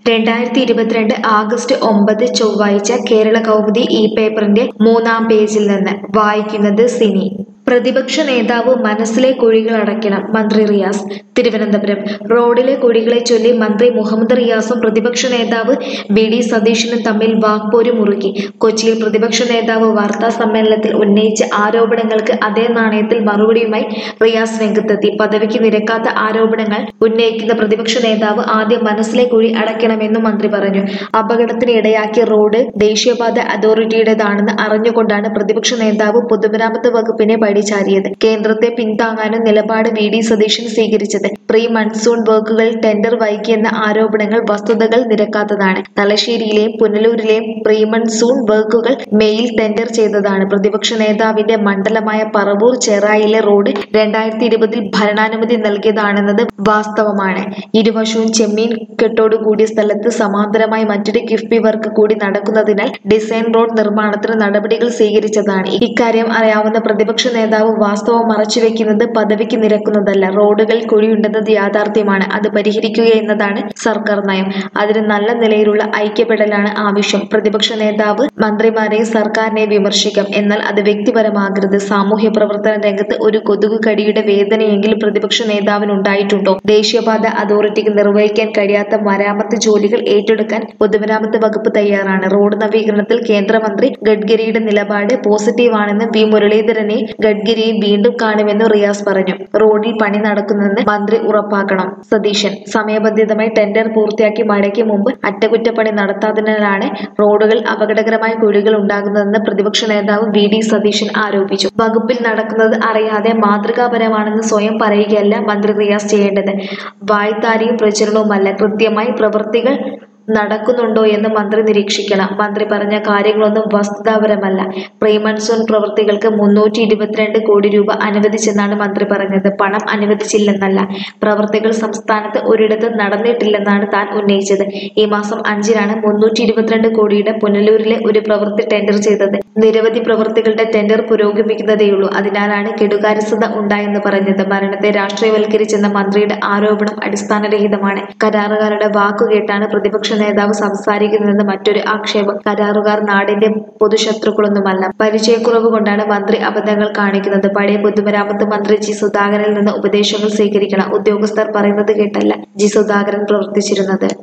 രണ്ടായിരത്തി ഇരുപത്തിരണ്ട് ആഗസ്റ്റ് ഒമ്പത് ചൊവ്വാഴ്ച കേരള കൗമുദി ഈ പേപ്പറിന്റെ മൂന്നാം പേജിൽ നിന്ന് വായിക്കുന്നത് സിനി പ്രതിപക്ഷ നേതാവ് മനസ്സിലെ കുഴികൾ അടയ്ക്കണം മന്ത്രി റിയാസ് തിരുവനന്തപുരം റോഡിലെ കുഴികളെ ചൊല്ലി മന്ത്രി മുഹമ്മദ് റിയാസും പ്രതിപക്ഷ നേതാവ് വി ഡി സതീശനും തമ്മിൽ വാക്പോര് മുറുകി കൊച്ചിയിൽ പ്രതിപക്ഷ നേതാവ് വാർത്താ സമ്മേളനത്തിൽ ഉന്നയിച്ച ആരോപണങ്ങൾക്ക് അതേ നാണയത്തിൽ മറുപടിയുമായി റിയാസ് രംഗത്തെത്തി പദവിക്ക് നിരക്കാത്ത ആരോപണങ്ങൾ ഉന്നയിക്കുന്ന പ്രതിപക്ഷ നേതാവ് ആദ്യം മനസ്സിലെ കുഴി അടയ്ക്കണമെന്നും മന്ത്രി പറഞ്ഞു അപകടത്തിന് ഇടയാക്കിയ റോഡ് ദേശീയപാത അതോറിറ്റിയുടേതാണെന്ന് അറിഞ്ഞുകൊണ്ടാണ് പ്രതിപക്ഷ നേതാവ് പൊതുമരാമത്ത് വകുപ്പിനെ പഴിചാരിയത് കേന്ദ്രത്തെ പിന്താങ്ങാനും നിലപാട് വി ഡി സതീശൻ സ്വീകരിച്ചത് പ്രീ മൺസൂൺ വർക്കുകളിൽ ടെൻഡർ വൈകിയെന്ന ആരോപണങ്ങൾ വസ്തുതകൾ നിരക്കാത്തതാണ് തലശ്ശേരിയിലെയും പുനലൂരിലെയും പ്രീ മൺസൂൺ വർക്കുകൾ മെയിൽ ടെൻഡർ ചെയ്തതാണ് പ്രതിപക്ഷ നേതാവിന്റെ മണ്ഡലമായ പറവൂർ ചെറായിലെ റോഡ് രണ്ടായിരത്തി ഇരുപതിൽ ഭരണാനുമതി നൽകിയതാണെന്നത് വാസ്തവമാണ് ഇരുവശവും ചെമ്മീൻ കെട്ടോടുകൂടിയ സ്ഥലത്ത് സമാന്തരമായി മറ്റൊരു കിഫ്ബി വർക്ക് കൂടി നടക്കുന്നതിനാൽ ഡിസൈൻ റോഡ് നിർമ്മാണത്തിന് നടപടികൾ സ്വീകരിച്ചതാണ് ഇക്കാര്യം അറിയാവുന്ന പ്രതിപക്ഷ നേതാവ് വാസ്തവം മറച്ചുവെക്കുന്നത് പദവിക്ക് നിരക്കുന്നതല്ല റോഡുകളിൽ കുഴിയുണ്ടെന്നത് യാഥാർത്ഥ്യമാണ് അത് പരിഹരിക്കുക എന്നതാണ് സർക്കാർ നയം അതിന് നല്ല നിലയിലുള്ള ഐക്യപ്പെടലാണ് ആവശ്യം പ്രതിപക്ഷ നേതാവ് മന്ത്രിമാരെയും സർക്കാരിനെ വിമർശിക്കാം എന്നാൽ അത് വ്യക്തിപരമാകരുത് സാമൂഹ്യ പ്രവർത്തന രംഗത്ത് ഒരു കൊതുക് കടിയുടെ വേദനയെങ്കിലും പ്രതിപക്ഷ നേതാവിന് ഉണ്ടായിട്ടുണ്ടോ ദേശീയപാത അതോറിറ്റിക്ക് നിർവഹിക്കാൻ കഴിയാത്ത മരാമത്ത് ജോലികൾ ഏറ്റെടുക്കാൻ പൊതുമരാമത്ത് വകുപ്പ് തയ്യാറാണ് റോഡ് നവീകരണത്തിൽ കേന്ദ്രമന്ത്രി ഗഡ്കരിയുടെ നിലപാട് പോസിറ്റീവാണെന്ന് വി മുരളീധരനെ ഗഡ്കരിയെ വീണ്ടും കാണുമെന്ന് റിയാസ് പറഞ്ഞു റോഡിൽ പണി നടക്കുന്നെന്ന് മന്ത്രി ഉറപ്പാക്കണം സതീശൻ സമയബന്ധിതമായി ടെൻഡർ പൂർത്തിയാക്കി മഴയ്ക്ക് മുമ്പ് അറ്റകുറ്റപ്പണി നടത്താത്തതിനാലാണ് റോഡുകൾ അപകടകരമായ കുഴികൾ ഉണ്ടാകുന്നതെന്ന് പ്രതിപക്ഷ നേതാവ് വി ഡി സതീശൻ ആരോപിച്ചു വകുപ്പിൽ നടക്കുന്നത് അറിയാതെ മാതൃകാപരമാണെന്ന് സ്വയം പറയുകയല്ല മന്ത്രി റിയാസ് ചെയ്യേണ്ടത് വായ്ത്താരിയും പ്രചരണവുമല്ല കൃത്യമായി പ്രവൃത്തികൾ നടക്കുന്നുണ്ടോ എന്ന് മന്ത്രി നിരീക്ഷിക്കണം മന്ത്രി പറഞ്ഞ കാര്യങ്ങളൊന്നും വസ്തുതാപരമല്ല പ്രീ മൺസൂൺ പ്രവൃത്തികൾക്ക് മുന്നൂറ്റി ഇരുപത്തിരണ്ട് കോടി രൂപ അനുവദിച്ചെന്നാണ് മന്ത്രി പറഞ്ഞത് പണം അനുവദിച്ചില്ലെന്നല്ല പ്രവൃത്തികൾ സംസ്ഥാനത്ത് ഒരിടത്തും നടന്നിട്ടില്ലെന്നാണ് താൻ ഉന്നയിച്ചത് ഈ മാസം അഞ്ചിനാണ് മുന്നൂറ്റി ഇരുപത്തിരണ്ട് കോടിയുടെ പുനലൂരിലെ ഒരു പ്രവൃത്തി ടെൻഡർ ചെയ്തത് നിരവധി പ്രവൃത്തികളുടെ ടെൻഡർ പുരോഗമിക്കുന്നതേയുള്ളൂ അതിനാലാണ് കെടുകാര്യസ്ഥത ഉണ്ടായെന്ന് പറഞ്ഞത് മരണത്തെ രാഷ്ട്രീയവൽക്കരിച്ചെന്ന മന്ത്രിയുടെ ആരോപണം അടിസ്ഥാനരഹിതമാണ് കരാറുകാരുടെ വാക്കുകേട്ടാണ് പ്രതിപക്ഷ നേതാവ് സംസാരിക്കുന്നതെന്ന് മറ്റൊരു ആക്ഷേപം കരാറുകാർ നാടിന്റെ പൊതുശത്രുക്കളൊന്നുമല്ല പരിചയക്കുറവ് കൊണ്ടാണ് മന്ത്രി അബദ്ധങ്ങൾ കാണിക്കുന്നത് പഴയ പൊതുമരാമത്ത് മന്ത്രി ജി സുധാകരനിൽ നിന്ന് ഉപദേശങ്ങൾ സ്വീകരിക്കണം ഉദ്യോഗസ്ഥർ പറയുന്നത് കേട്ടല്ല ജി സുധാകരൻ പ്രവർത്തിച്ചിരുന്നത്